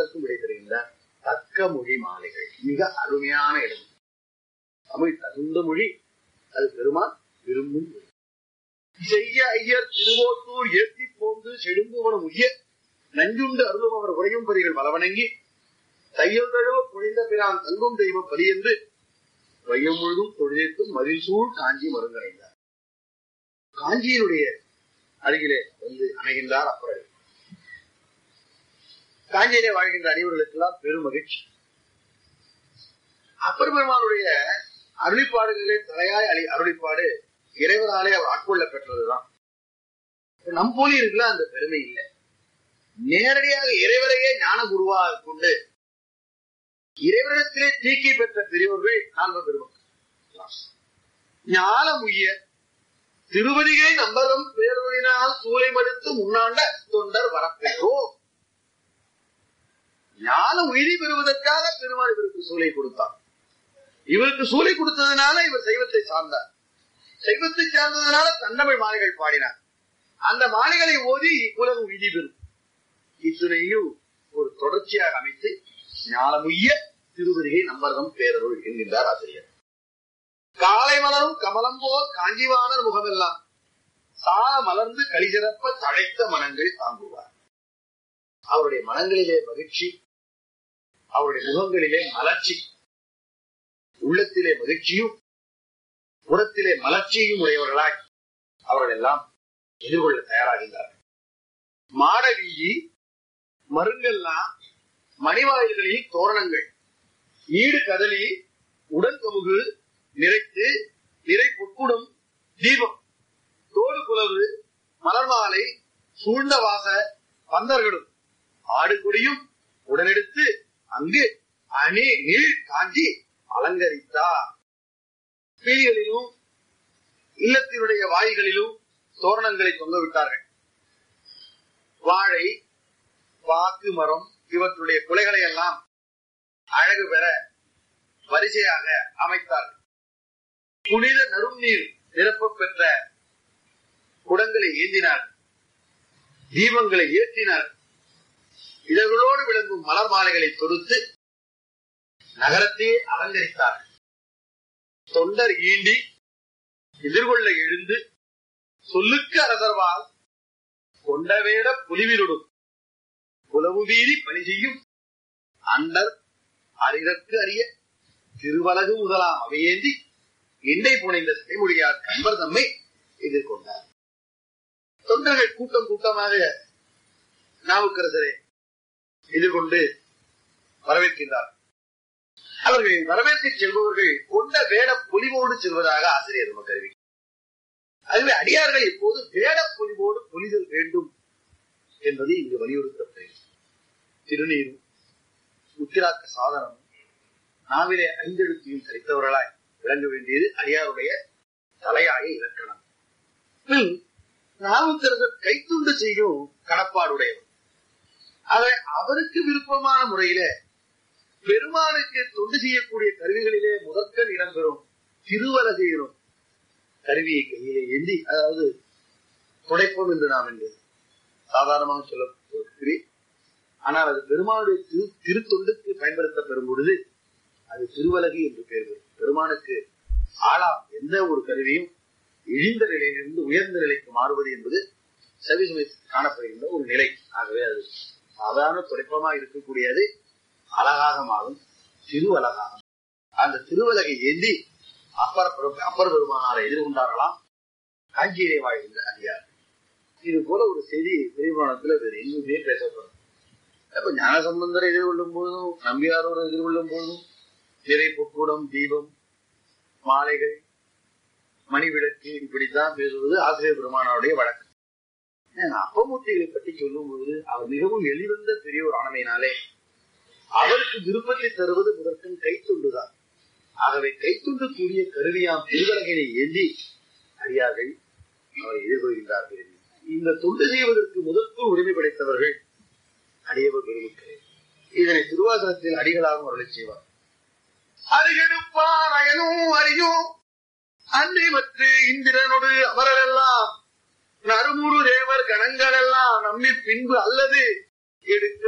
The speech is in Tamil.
அதற்கும் விடை தருகின்றார் தக்க மொழி மாலைகள் மிக அருமையான இடம் தமிழ் தகுந்த மொழி அது பெருமான் விரும்பும் மொழி செய்ய ஐயர் திருவோத்தூர் ஏற்றி போந்து செடும்புவனம் உய்ய நஞ்சுண்டு அருளும் அவர் உரையும் பதிகள் பலவணங்கி தையல் தழுவ புழிந்த பிரான் தங்கும் தெய்வ பலி என்று வையம் முழுதும் தொழிலுக்கும் மதில் சூழ் காஞ்சி மருங்கடைந்தார் காஞ்சியினுடைய அருகிலே வந்து அமைகின்றார் அப்பர் காஞ்சியிலே வாழ்கின்ற அனைவர்களுக்கெல்லாம் பெரும் மகிழ்ச்சி அப்பர் பெருமானுடைய அருளிப்பாடுகளிலே தலையாய் அழி அருளிப்பாடு இறைவனாலே அவர் ஆட்கொள்ள பெற்றதுதான் நம் போலி இருக்குல்ல அந்த பெருமை இல்லை நேரடியாக இறைவரையே ஞான குருவாக கொண்டு இறைவனிடத்திலே தீக்கி பெற்ற பெரியவர்கள் நான்கு பெருமக்கள் ஞானம் உய்ய திருவதிகை நம்பரும் பேரொழினால் சூளை மடுத்து முன்னாண்ட தொண்டர் வரப்பெற்றோம் ஞான உயிரி பெறுவதற்காக பெருமாள் இவருக்கு சூளை கொடுத்தார் இவருக்கு சூளை கொடுத்ததுனால இவர் சைவத்தை சார்ந்தார் சைவத்தை சார்ந்ததுனால தன்னமிழ் மாலைகள் பாடினார் அந்த மாலைகளை ஓதி உலகம் உயிரி பெறும் இத்துணையும் ஒரு தொடர்ச்சியாக அமைத்து ஞானமுய்ய திருவதிகை நம்பர்தம் பேரருள் என்கின்றார் ஆசிரியர் காலை மலரும் கமலம் போல் காஞ்சிவாணர் முகமெல்லாம் சால மலர்ந்து கலிசிறப்ப தழைத்த மனங்கள் தாங்குவார் அவருடைய மனங்களிலே மகிழ்ச்சி அவருடைய முகங்களிலே மலர்ச்சி உள்ளத்திலே மகிழ்ச்சியும் புறத்திலே மலர்ச்சியும் உடையவர்களாய் அவர்கள் எல்லாம் எதிர்கொள்ள தயாராகின்றார்கள் மாட வீதி மருங்கெல்லாம் மணிவாயில்களில் தோரணங்கள் ஈடு கதலி உடன் கமுகு நிறைத்து நிறை பொற்குடும் தீபம் தோடு குலவு மலர் மாலை சூழ்ந்த வாச பந்தர்களும் ஆடு கொடியும் உடனெடுத்து அங்கு அணி நீள் காஞ்சி அலங்கரித்தார் வீதிகளிலும் இல்லத்தினுடைய வாய்களிலும் தோரணங்களை தொங்க விட்டார்கள் வாழை வாக்கு மரம் இவற்றுடைய குலைகளை எல்லாம் அழகு பெற வரிசையாக அமைத்தார்கள் புனித நறுநீர் நிரப்ப பெற்ற குடங்களை ஏந்தினார் தீபங்களை ஏற்றினார் இதழ்களோடு விளங்கும் மலர் மாலைகளை தொடுத்து நகரத்தையே அலங்கரித்தார் தொண்டர் ஈண்டி எதிர்கொள்ள எழுந்து சொல்லுக்கு அரசர்வால் கொண்டவேட புலிவினுடும் புலவு வீதி பணி செய்யும் அண்டர் அரிதற்கு அறிய திருவலகு முதலாம் அவையேந்தி எண்டை புனைந்த சிறைமொழியார் கண்பர் தம்மை எதிர்கொண்டார் தொண்டர்கள் கூட்டம் கூட்டமாக நாவுக்கரசரை எதிர்கொண்டு வரவேற்கின்றார் அவர்கள் வரவேற்க செல்பவர்கள் கொண்ட வேட பொலிவோடு செல்வதாக ஆசிரியர் நமக்கு அறிவிக்கிறார் அதுவே அடியார்கள் இப்போது வேட பொலிவோடு பொலிதல் வேண்டும் என்பது இங்கு வலியுறுத்தப்படுகிறது திருநீரும் உத்திராக்க சாதனமும் நாவிலே ஐந்தெழுத்தையும் சரித்தவர்களாய் விளங்க வேண்டியது அடியாருடைய தலையாய இலக்கணம் பின் நாவுக்கரசர் கைத்துண்டு செய்யும் கடப்பாடுடையவர் ஆக அவருக்கு விருப்பமான முறையில பெருமானுக்கு தொண்டு செய்யக்கூடிய கருவிகளிலே முதற்கண் இடம்பெறும் திருவலகையிலும் கருவியை கையிலே ஏந்தி அதாவது துடைப்பம் என்று நாம் என்று சாதாரணமாக சொல்லப்படுகிறேன் ஆனால் அது பெருமானுடைய திரு திருத்தொண்டுக்கு பயன்படுத்தப்பெறும் பொழுது அது திருவலகு என்று பெயர் பெறும் பெருமானுக்கு ஆளாம் எந்த ஒரு கருவியும் இழிந்த நிலையிலிருந்து உயர்ந்த நிலைக்கு மாறுவது என்பது சவிசமயத்தில் காணப்படுகின்ற ஒரு நிலை ஆகவே அது சாதாரண துடைப்பமா இருக்கக்கூடியது அழகாக மாறும் திருவலகாக அந்த திருவலகை ஏந்தி அப்பர் பெரு- அப்பர் பெருமானாரை எதிர்கொண்டார்களாம் காஞ்சியிலே வாழ்கின்ற அடியார் இது போல ஒரு செய்தி பெரியபுராணத்துல வேறு எங்குமே பேசப்படும் அப்ப ஞானசம்பந்தரை எதிர்கொள்ளும் போதும் நம்பியாரோடு எதிர்கொள்ளும் போதும் திரை பொற்கூடம் தீபம் மாலைகள் மணிவிளக்கு இப்படித்தான் பேசுவது ஆசிரியர் பெருமானாருடைய வழக்கம் ஏன்னா, அப்பமூர்த்திகளை பற்றி சொல்லும் பொழுது அவர் மிகவும் எளிவந்த பெரியோர் ஆனமையினாலே அவருக்கு விருப்பத்தை தருவது முதற்கும் கைத்துண்டுதான் ஆகவே கைத்துண்டு கூடிய கருவியாம் திருவலகினை ஏந்தி அடியார்கள் அவரை எதிர்கொள்கின்றார்கள் இந்த தொண்டு செய்வதற்கு முதற்கும் உரிமை படைத்தவர்கள் அடியவர் பெருமக்களே இதனை திருவாசகத்தில் அடிகளாகவும் அருளை செய்வார் அருகெடுப்பார் அயனும் அறியும் அன்னை மற்ற இந்திரனோடு அமரரெல்லாம் நறுமுறு தேவர் கணங்கள் எல்லாம் நம்மி பின்பு அல்லது எடுக்க